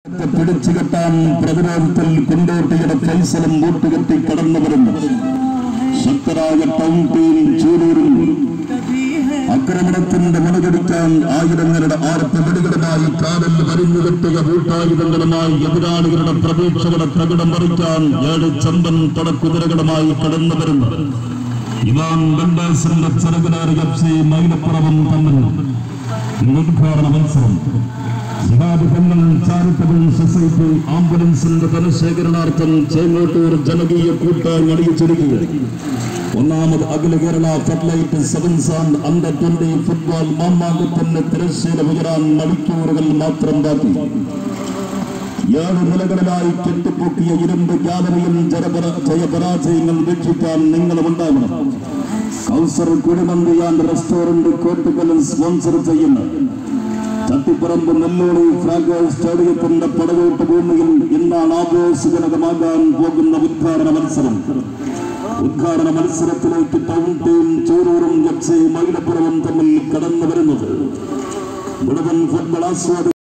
പിടിച്ചു കെട്ടാൻ പ്രതിരോധത്തിൽ കൊണ്ടോട്ടിയുടെ ഫൈസലും കൂട്ടുകെട്ടി കടന്നു വരുന്നു ശക്തരായ ടൗൺ ടീം ചൂരൂരിൽ ആക്രമണത്തിന്റെ മുളകെടുക്കാൻ ആയുധങ്ങളുടെ ആരത്ത വെടികളുമായി കാതൽ വരിഞ്ഞു കെട്ടിയ കൂട്ടായുധങ്ങളുമായി എതിരാളികളുടെ പ്രതീക്ഷകളെ പ്രകടം മറിക്കാൻ ഏഴ് ചമ്പൻ തുടക്കുതിരകളുമായി കടന്നു വരുന്നു ഇവാൻ ബെൻഡേഴ്സിന്റെ ചെറുകിലേറി എഫ് സി മൈലപ്പുറവും തമ്മിൽ ഇന്ന് ഉദ്ഘാടന മത്സരം ശിവാബ് പെങ്ങൾ ചാരിറ്റബിൾ സൊസൈറ്റി ആംബുലൻസിന്റെ ധനശേഖരണാർത്ഥം ചേങ്ങോട്ടൂർ ജനകീയ കൂട്ടായി അണിയിച്ചൊരുക്കുകയാണ് ഒന്നാമത് അഖില Kerala floodlight sevens and under twenty football മാമാങ്കത്തിന്റെ തിരശ്ശീല ഉയരാൻ മണിക്കൂറുകൾ മാത്രം ബാക്കി ഏഴ് നിലകളിലായി കെട്ടിപ്പൊക്കിയ ഇരുമ്പ് ഗ്യാലറിയും ജലപര ജയപരാജയങ്ങൾ വീക്ഷിക്കാൻ നിങ്ങളും ഉണ്ടാകണം കൗസർ കുഴിമന്തി ആൻഡ് റെസ്റ്റോറന്റ് കോട്ടുകലിൽ സ്പോൺസർ ചെയ്യുന്നു ചട്ടിപ്പറമ്പ് നെല്ലോളി ഫ്രാങ്കോസ് സ്റ്റേഡിയത്തിന്റെ പടകൂട്ട് ഭൂമിയിൽ ഇന്നാണ് ആഘോഷജനകമാകാൻ പോകുന്ന ഉദ്ഘാടന മത്സരം ഉദ്ഘാടന മത്സരത്തിലേക്ക് ടൗൺ ടീം ചോറൂറും എഫ് സി മൈലപ്പുറവും തമ്മിൽ കടന്നു വരുന്നത് മുഴുവൻ ഫുട്ബോൾ ആസ്വാദ